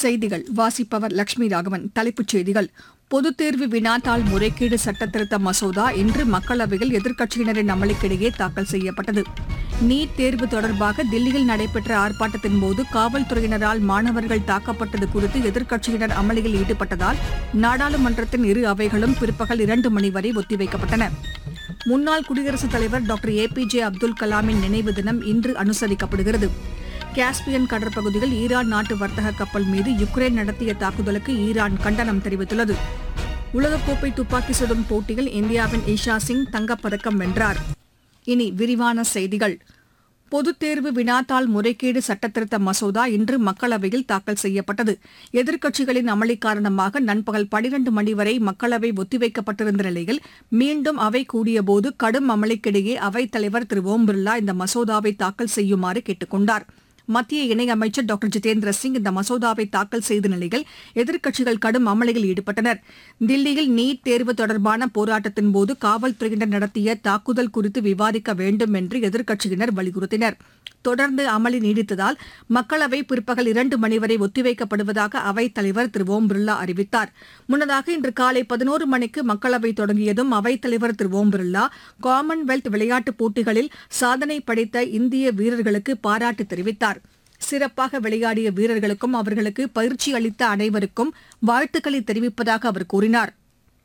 செய்திகள் வாசிப்பவர் லட்சுமி ராகவன் தலைப்புச் செய்திகள் பொதுத் தேர்வு வினாத்தாள் முறைகேடு சட்டத்திருத்த மசோதா இன்று மக்களவையில் எதிர்க்கட்சியினரின் அமளிக்கிடையே தாக்கல் செய்யப்பட்டது நீட் தேர்வு தொடர்பாக தில்லியில் நடைபெற்ற ஆர்ப்பாட்டத்தின் போது காவல்துறையினரால் மாணவர்கள் தாக்கப்பட்டது குறித்து எதிர்க்கட்சியினர் அமளியில் ஈடுபட்டதால் நாடாளுமன்றத்தின் இரு அவைகளும் பிற்பகல் இரண்டு மணி வரை ஒத்திவைக்கப்பட்டன முன்னாள் குடியரசுத் தலைவர் doctor A P J Abdul கலாமின் நினைவு தினம் இன்று அனுசரிக்கப்படுகிறது காஸ்பியன் கடற்பகுதியில் ஈரான் நாட்டு வர்த்தக கப்பல் மீது யுக்ரைன் நடத்திய தாக்குதலுக்கு ஈரான் கண்டனம் தெரிவித்துள்ளது உலகக்கோப்பை துப்பாக்கி சுடும் போட்டியில் இந்தியாவின் ஈஷா சிங் தங்கப்பதக்கம் வென்றார் இனி விரிவான செய்திகள் பொதுத் தேர்வு வினாத்தாள் முறைகேடு சட்டத்திருத்த மசோதா இன்று மக்களவையில் தாக்கல் செய்யப்பட்டது எதிர்க்கட்சிகளின் அமளி காரணமாக நண்பகல் பனிரண்டு மணி வரை மக்களவை ஒத்திவைக்கப்பட்டிருந்த நிலையில் மீண்டும் அவை கூடியபோது கடும் அமளிக்கிடையே அவைத் தலைவர் திரு ஓம் பிர்லா இந்த மசோதாவை தாக்கல் செய்யுமாறு கேட்டுக் கொண்டார் மத்திய இணையமைச்சர் டாக்டர் ஜிதேந்திர சிங் இந்த மசோதாவை தாக்கல் செய்த நிலையில் எதிர்க்கட்சிகள் கடும் அமளியில் ஈடுபட்டனர் தில்லியில் நீட் தேர்வு தொடர்பான போராட்டத்தின் போது காவல்துறையினர் நடத்திய தாக்குதல் குறித்து விவாதிக்க வேண்டும் என்று எதிர்க்கட்சியினர் வலியுறுத்தினர் தொடர்ந்து அமளி நீடித்ததால் மக்களவை பிற்பகல் இரண்டு மணி வரை ஒத்திவைக்கப்படுவதாக அவைத் தலைவர் திரு ஓம் பிர்லா அறிவித்தார் முன்னதாக இன்று காலை பதினோரு மணிக்கு மக்களவை தொடங்கியதும் அவைத் தலைவர் திரு ஓம் பிர்லா காமன்வெல்த் விளையாட்டுப் போட்டிகளில் சாதனை படைத்த இந்திய வீரர்களுக்கு பாராட்டு தெரிவித்தார் சிறப்பாக விளையாடிய வீரர்களுக்கும் அவர்களுக்கு பயிற்சி அளித்த அனைவருக்கும் வாழ்த்துக்களை தெரிவிப்பதாக அவர் கூறினார்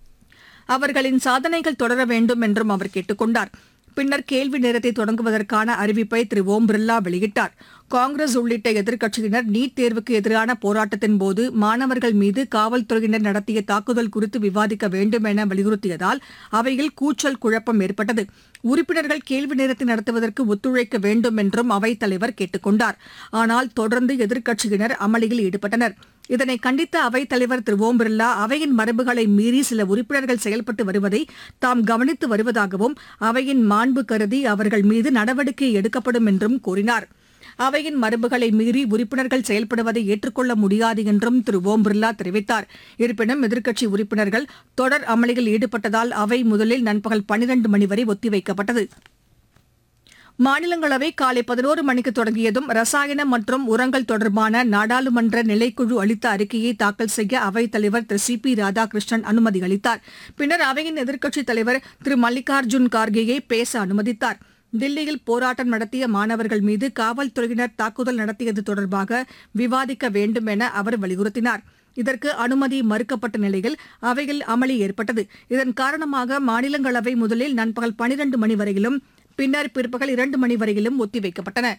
அவர்களின் சாதனைகள் தொடர வேண்டும் என்றும் அவர் கேட்டுக் கொண்டார் பின்னர் கேள்வி நேரத்தை தொடங்குவதற்கான அறிவிப்பை திரு ஓம் பிர்லா வெளியிட்டார் காங்கிரஸ் உள்ளிட்ட எதிர்க்கட்சியினர் நீட் தேர்வுக்கு எதிரான போராட்டத்தின் போது மாணவர்கள் மீது காவல்துறையினர் நடத்திய தாக்குதல் குறித்து விவாதிக்க வேண்டும் என வலியுறுத்தியதால் அவையில் கூச்சல் குழப்பம் ஏற்பட்டது உறுப்பினர்கள் கேள்வி நேரத்தை நடத்துவதற்கு ஒத்துழைக்க வேண்டும் என்றும் அவைத் தலைவர் கேட்டுக் கொண்டார் ஆனால் தொடர்ந்து எதிர்க்கட்சியினர் அமளியில் ஈடுபட்டனர் இதனை கண்டித்த அவைத் தலைவர் திரு ஓம் பிர்லா அவையின் மரபுகளை மீறி சில உறுப்பினர்கள் செயல்பட்டு வருவதை தாம் கவனித்து வருவதாகவும் அவையின் மாண்பு கருதி அவர்கள் மீது நடவடிக்கை எடுக்கப்படும் என்றும் கூறினார் அவையின் மரபுகளை மீறி உறுப்பினர்கள் செயல்படுவதை ஏற்றுக்கொள்ள முடியாது என்றும் திரு ஓம் பிர்லா தெரிவித்தார் இருப்பினும் எதிர்க்கட்சி உறுப்பினர்கள் தொடர் அமளியில் ஈடுபட்டதால் அவை முதலில் நண்பகல் பனிரண்டு மணி வரை ஒத்திவைக்கப்பட்டது மாநிலங்களவை காலை பதினோரு மணிக்கு தொடங்கியதும் ரசாயன மற்றும் உரங்கள் தொடர்பான நாடாளுமன்ற நிலைக்குழு அளித்த அறிக்கையை தாக்கல் செய்ய அவைத் தலைவர் திரு சி பி ராதாகிருஷ்ணன் அனுமதி அளித்தார் பின்னர் அவையின் எதிர்க்கட்சித் தலைவர் திரு மல்லிகார்ஜுன் கார்கேயை பேச அனுமதித்தார் தில்லியில் போராட்டம் நடத்திய மாணவர்கள் மீது காவல்துறையினர் தாக்குதல் நடத்தியது தொடர்பாக விவாதிக்க வேண்டும் என அவர் வலியுறுத்தினார் இதற்கு அனுமதி மறுக்கப்பட்ட நிலையில் அவையில் அமளி ஏற்பட்டது இதன் காரணமாக மாநிலங்களவை முதலில் நண்பகல் பனிரண்டு மணி வரையிலும் பின்னர் பிற்பகல் இரண்டு மணி வரையிலும் ஒத்திவைக்கப்பட்டன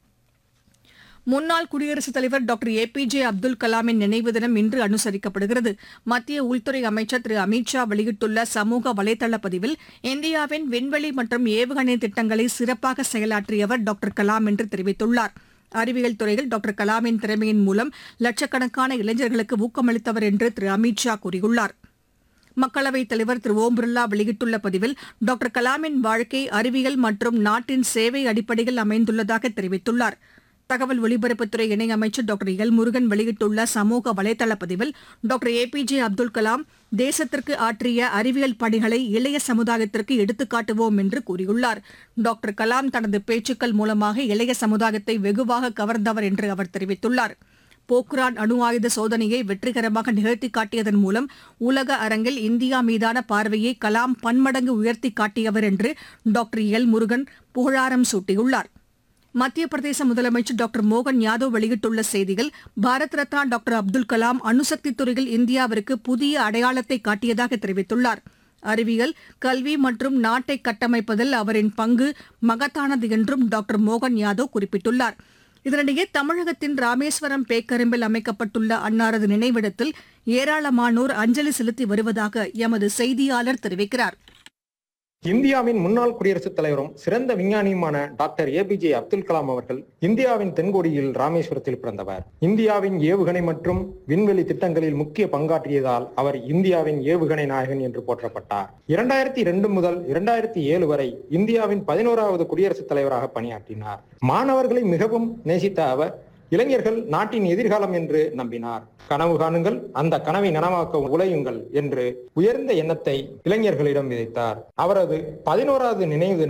முன்னாள் குடியரசுத் தலைவர் doctor A P J Abdul கலாமின் நினைவு தினம் இன்று அனுசரிக்கப்படுகிறது மத்திய உள்துறை அமைச்சர் திரு அமித் ஷா வெளியிட்டுள்ள சமூக வலைதள பதிவில் இந்தியாவின் விண்வெளி மற்றும் ஏவுகணை திட்டங்களை சிறப்பாக செயலாற்றியவர் டாக்டர் கலாம் என்று தெரிவித்துள்ளார் அறிவியல் துறையில் டாக்டர் கலாமின் திறமையின் மூலம் லட்சக்கணக்கான இளைஞர்களுக்கு ஊக்கமளித்தவர் என்று திரு அமித் ஷா கூறியுள்ளார் மக்களவைத் தலைவர் திரு ஓம் பிர்லா வெளியிட்டுள்ள பதிவில் டாக்டர் கலாமின் வாழ்க்கை அறிவியல் மற்றும் நாட்டின் சேவை அடிப்படையில் அமைந்துள்ளதாக தெரிவித்துள்ளார் தகவல் ஒலிபரப்புத்துறை இணையமைச்சர் டாக்டர் எல் முருகன் வெளியிட்டுள்ள சமூக வலைதள பதிவில் doctor A P J Abdul Kalam தேசத்திற்கு ஆற்றிய அறிவியல் பணிகளை இளைய சமுதாயத்திற்கு எடுத்துக்காட்டுவோம் என்று கூறியுள்ளார் டாக்டர் கலாம் தனது பேச்சுக்கள் மூலமாக இளைய சமுதாயத்தை வெகுவாக கவர்ந்தவர் என்று அவர் தெரிவித்துள்ளார் போக்ரான் அணு ஆயுத சோதனையை வெற்றிகரமாக நிகழ்த்தி காட்டியதன் மூலம் உலக அரங்கில் இந்தியா மீதான பார்வையை கலாம் பன்மடங்கு உயர்த்தி காட்டியவர் என்று டாக்டர் எல் முருகன் புகழாரம் சூட்டியுள்ளார் மத்திய பிரதேச முதலமைச்சர் டாக்டர் மோகன் யாதவ் வெளியிட்டுள்ள செய்தியில் பாரத் ரத்னா டாக்டர் அப்துல் கலாம் அணுசக்தி துறையில் இந்தியாவிற்கு புதிய அடையாளத்தை காட்டியதாக தெரிவித்துள்ளார் அறிவியல் கல்வி மற்றும் நாட்டை கட்டமைப்பதில் அவரின் பங்கு மகத்தானது என்றும் டாக்டர் மோகன் யாதவ் குறிப்பிட்டுள்ளார் இதனிடையே தமிழகத்தின் ராமேஸ்வரம் பேக்கரும்பில் அமைக்கப்பட்டுள்ள அன்னாரது நினைவிடத்தில் ஏராளமானோர் அஞ்சலி செலுத்தி வருவதாக எமது செய்தியாளர் தெரிவிக்கிறார் இந்தியாவின் முன்னாள் குடியரசுத் தலைவரும் சிறந்த விஞ்ஞானியுமான டாக்டர் ஏபிஜே அப்துல் கலாம் அவர்கள் இந்தியாவின் தென்கோடியில் ராமேஸ்வரத்தில் பிறந்தவர் இந்தியாவின் ஏவுகணை மற்றும் விண்வெளி திட்டங்களில் முக்கிய பங்காற்றியதால் அவர் இந்தியாவின் ஏவுகணை நாயகன் என்று போற்றப்பட்டார் இரண்டாயிரத்தி இரண்டு முதல் இரண்டாயிரத்தி ஏழு வரை இந்தியாவின் பதினோராவது குடியரசுத் தலைவராக பணியாற்றினார் மாணவர்களை மிகவும் நேசித்த அவர் இளைஞர்கள் நாட்டின் எதிர்காலம் என்று நம்பினார் கனவு காணுங்கள் அந்த கனவை நனவாக்க உழையுங்கள் என்று உயர்ந்த எண்ணத்தை இளைஞர்களிடம் விதைத்தார் அவரது பதினோராவது நினைவு